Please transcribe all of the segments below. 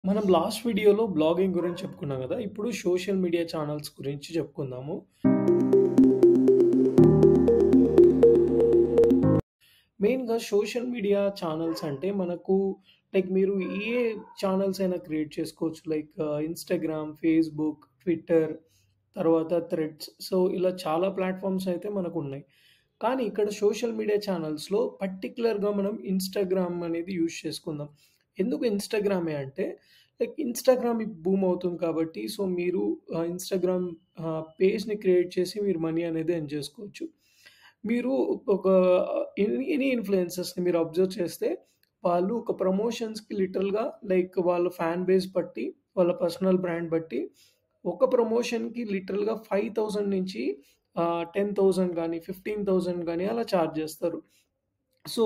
మనం లాస్ట్ వీడియోలో బ్లాగింగ్ గురించి చెప్పుకున్నాం గదా! ఇప్పుడు సోషల్ మీడియా ఛానెల్స్ గురించి చెప్పుకుందాము. మెయిన్‌గా సోషల్ మీడియా ఛానెల్స్ అంటే మనకు లైక్ మీరు ఏ ఛానెల్స్ అయినా క్రియేట్ చేసుకోవచ్చు. లైక్ ఇన్‌స్టాగ్రామ్, ఫేస్‌బుక్, ట్విట్టర్, తర్వాత థ్రెడ్స్. సో, ఇలా చాలా ప్లాట్‌ఫార్మ్స్ అయితే మనకున్నాయి. కానీ ఇక్కడ సోషల్ మీడియా ఛానెల్స్‌లో పర్టిక్యులర్‌గా మనం ఇన్‌స్టాగ్రామ్ అనేది యూజ్ చేసుకుందాం. ఎందుకు ఇన్‌స్టాగ్రామే అంటే లైక్ ఇన్‌స్టాగ్రామ్ ఇప్పుడు బూమ్ అవుతుంది కాబట్టి సో, మీరు ఆహ్, ఇన్‌స్టాగ్రామ్ ఆహ్, పేజ్‌ని క్రియేట్ చేసి మీరు మనీ అనేది ఎర్న్ చేసుకోవచ్చు. మీరు ఒక ఎనీ ఎనీ ఇన్‌ఫ్లుయెన్సర్స్‌ని మీరు అబ్జర్వ్ చేస్తే వాళ్ళు ఒక ప్రమోషన్స్‌కి లిటరల్‌గా లైక్ వాళ్ళ ఫ్యాన్ బేస్ బట్టి, వాళ్ళ పర్సనల్ బ్రాండ్ బట్టి ఒక ప్రమోషన్‌కి లిటరల్‌గా 5000 నుంచి ఆహ్, 10,000 గాని, 15,000 గాని అలా చార్జ్ చేస్తారు. సో,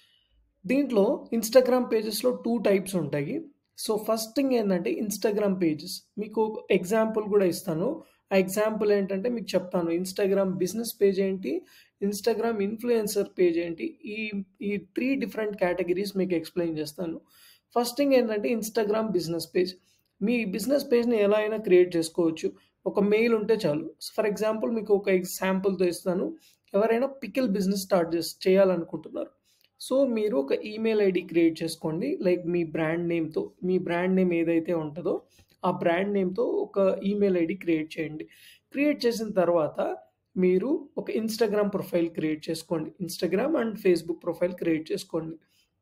దీంట్లో ఇన్‌స్టాగ్రామ్ పేజెస్‌లో 2 టైప్స్ ఉంటాయి. సో, ఫస్ట్ థింగ్ ఏందంటే ఇన్‌స్టాగ్రామ్ పేజెస్. మీకు ఎగ్జాంపుల్ గూడా ఇస్తాను. ఆ ఎగ్జాంపుల్ ఏంటంటే మీకు చెప్తాను. ఇన్‌స్టాగ్రామ్ బిజినెస్ పేజ్ ఏంటి? ఇన్‌స్టాగ్రామ్ ఇన్‌ఫ్లుయెన్సర్ పేజ్ ఏంటి? ఈ ఈ 3 డిఫరెంట్ కేటగరీస్ మీకు ఎక్స్‌ప్లెయిన్ చేస్తాను. ఫస్ట్ థింగ్ ఏంటంటే ఇన్‌స్టాగ్రామ్ బిజినెస్ పేజ్. మీ బిజినెస్ పేజ్‌ని ఎలా అయినా క్రియేట్ చేసుకోవచ్చు. ఒక మెయిల్ ఉంటే చాలు. ఫర్ ఎగ్జాంపుల్ మీకు ఒక ఎగ్జాంపుల్‌తో ఇస్తాను. ఎవరైనా పికిల్ బిజినెస్ స్టార్ట్ చేస్ చేయాలనుకుంటున్నారు. సో, మీరు ఒక ఈమెయిల్ ఐడీ క్రియేట్ చేసుకోండి. లైక్ మీ బ్రాండ్ నేమ్‌తో మీ బ్రాండ్ నేమ్ ఏదైతే ఉంటదో ఆ బ్రాండ్ నేమ్‌తో ఒక ఈమెయిల్ ఐడీ క్రియేట్ చేయండి. క్రియేట్ చేసిన తర్వాత మీరు ఒక ఇన్‌స్టాగ్రామ్ ప్రొఫైల్ క్రియేట్ చేసుకోండి. Instagram and Facebook profile create చేసుకోండి.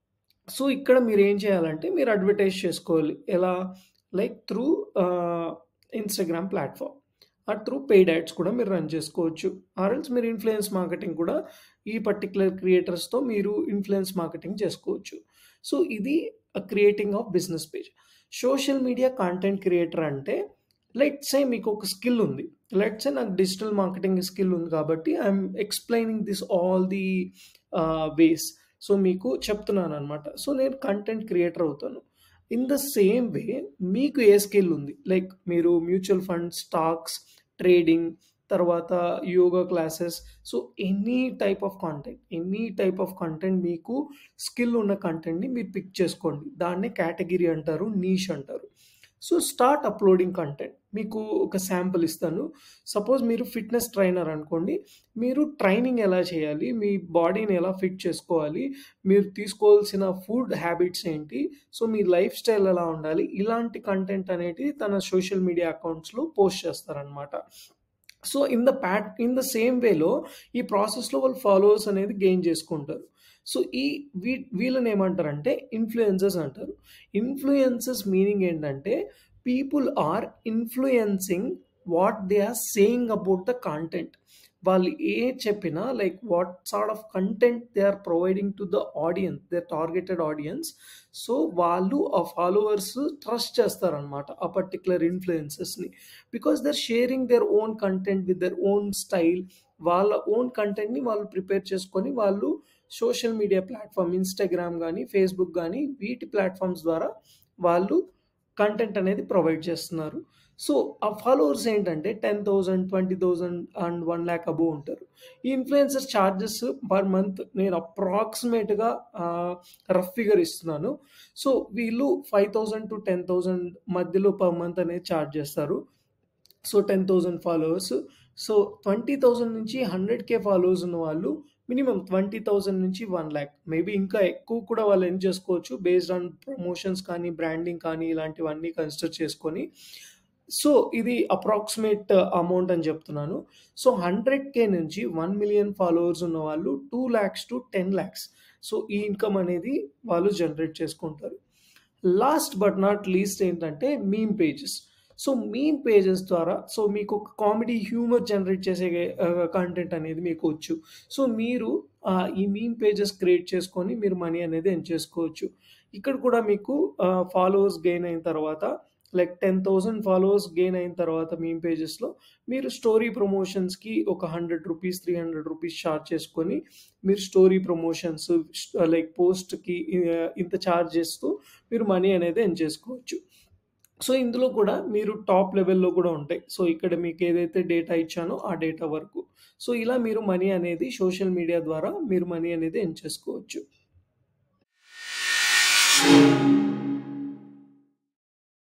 సో, ఇక్కడ మీరేం చేయాలంటే మీరు అడ్వర్టైజ్ చేసుకోవాలి. ఎలా? Like through ah, Instagram platform. Or through paid ads కూడా మీరు రన్ చేసుకోవచ్చు. ఆర్ ఎల్స్ మీరు ఇన్‌ఫ్లుయెన్స్ మార్కెటింగ్ కూడా ఈ పర్టిక్యులర్ క్రియేటర్స్‌తో మీరు ఇన్‌ఫ్లుయెన్స్ మార్కెటింగ్ చేసుకోవచ్చు. సో, ఇది creating of business page. Social media content creator అంటే లెట్స్ సే మీకు ఒక స్కిల్ ఉంది. లెట్స్ సే నాకు డిజిటల్ మార్కెటింగ్ స్కిల్ ఉంది కాబట్టి I am explaining this all the ah, ways. So, మీకు చెప్తున్నాననమాట. సో, నేను కంటెంట్ క్రియేటర్ అవుతాను. ఇన్ ద సేమ్ వే మీకు ఏ స్కిల్ ఉంది? లైక్ మీరు మ్యూచువల్ ఫండ్స్, స్టాక్స్, ట్రేడింగ్, తర్వాత yoga classes so, any type of content, any type of content మీకు స్కిల్ ఉన్న కంటెంట్‌ని మీరు పిక్ చేసుకోండి. దాన్నే కేటగరీ అంటారు. నీష్ అంటారు. So, start uploading content. మీకు ఒక శాంపుల్ ఇస్తాను. సపోజ్ మీరు ఫిట్‌నెస్ ట్రైనర్ అనుకోండి. మీరు ట్రైనింగ్ ఎలా చేయాలి? మీ బాడీని ఎలా ఫిట్ చేసుకోవాలి? మీరు తీసుకోవాల్సిన ఫుడ్ హ్యాబిట్స్ ఏంటి? సో, మీ లైఫ్ స్టైల్ ఎలా ఉండాలి? ఇలాంటి కంటెంట్ అనేటిది తన సోషల్ మీడియా అకౌంట్స్‌లో పోస్ట్ చేస్తారనమాట. So, in the pat in the same వేలో ఈ ప్రాసెస్‌లో వాళ్ళు ఫాలోవర్స్ అనేది గెయిన్ చేసుకుంటారు. సో, ఈ వీ వీళ్ళని ఏమంటారంటే ఇన్‌ఫ్లుయెన్సర్స్ అంటారు. ఇన్‌ఫ్లుయెన్సర్స్ మీనింగ్ ఏంటంటే people are influencing what they are saying about the content. వాళ్ళు ఏది చెప్పినా like what sort of content they are providing to the audience their targeted audience. So, వాళ్ళు ఆ ఫాలోవర్స్ ట్రస్ట్ చేస్తారనమాట. ఆ పర్టిక్యులర్ ఇన్‌ఫ్లుయెన్సర్స్‌ని. Because they are sharing their own content with their own style. వాళ్ళ own కంటెంట్‌ని వాళ్ళు ప్రిపేర్ చేసుకొని వాళ్ళు సోషల్ మీడియా ప్లాట్‌ఫార్మ్ ఇన్‌స్టాగ్రామ్ గాని, ఫేస్‌బుక్ గాని వీటి ప్లాట్‌ఫార్మ్స్ ద్వారా వాళ్ళు కంటెంట్ అనేది ప్రొవైడ్ చేస్తున్నారు. సో, ఆ ఫాలోవర్స్ ఏంటంటే 10,000, 20,000 అండ్ 1,00,000 అబోవ్ ఉంటారు. ఈ ఇన్‌ఫ్లుయెన్సర్ చార్జెస్ పర్ మంత్ నేను అప్రాక్సిమేట్‌గా ఆహ్, రఫ్ ఫిగర్ ఇస్తున్నాను. సో, వీళ్ళు 5,000-10,000 మధ్యలో పర్ మంత్ అనేది చార్జ్ చేస్తారు. So, 10,000 followers. సో, 20,000 నుంచి 100,000 ఫాలోవర్స్ ఉన్నవాళ్ళు మినిమమ్ 20,000 నుంచి 1,00,000 మేబీ ఇంకా ఎక్కువ కూడా వాళ్ళు ఎర్న్ చేసుకోవచ్చు. బేస్డ్ ఆన్ ప్రమోషన్స్ కానీ, బ్రాండింగ్ కానీ ఇలాంటివన్నీ కన్సిడర్ చేసుకొని. సో, ఇది అప్రాక్సిమేట్ అమౌంట్ అని చెప్తున్నాను. సో, 100,000 నుంచి 1,000,000 ఫాలోవర్స్ ఉన్నవాళ్ళు 2,00,000-10,00,000 సో, ఈ ఇన్‌కమ్ అనేది వాళ్ళు జనరేట్ చేసుకుంటారు. లాస్ట్ బట్ నాట్ లీస్ట్ ఏంటంటే meme pages. So, meme pages ద్వారా సో, మీకు ఒక కామెడీ హ్యూమర్ జనరేట్ చేసే ఆహ్, కంటెంట్ అనేది మీకు వచ్చు. సో, మీరు ఆహ్, ఈ మీమ్ పేజెస్ క్రియేట్ చేసుకొని మీరు మనీ అనేది ఎర్న్ చేసుకోవచ్చు. ఇక్కడ కూడా మీకు ఆహ్, ఫాలోవర్స్ గెయిన్ అయిన తర్వాత లైక్ 10,000 ఫాలోవర్స్ గెయిన్ అయిన తర్వాత మీమ్ పేజెస్‌లో మీరు స్టోరీ ప్రమోషన్స్‌కి ఒక రూ. 100, రూ. 300 చార్జ్ చేసుకొని మీరు స్టోరీ ప్రమోషన్స్ లైక్ పోస్ట్‌కి ఆహ్, ఇంత చార్జ్ చేస్తూ మీరు మనీ అనేది ఎర్న్ చేసుకోవచ్చు. సో, ఇందులో కూడా మీరు టాప్ లెవెల్‌లో కూడా ఉంటాయి. సో, ఇక్కడ మీకు ఏదైతే డేటా ఇచ్చానో ఆ డేటా వరకు. సో, ఇలా మీరు మనీ అనేది సోషల్ మీడియా ద్వారా మీరు మనీ అనేది ఎర్న్ చేసుకోవచ్చు.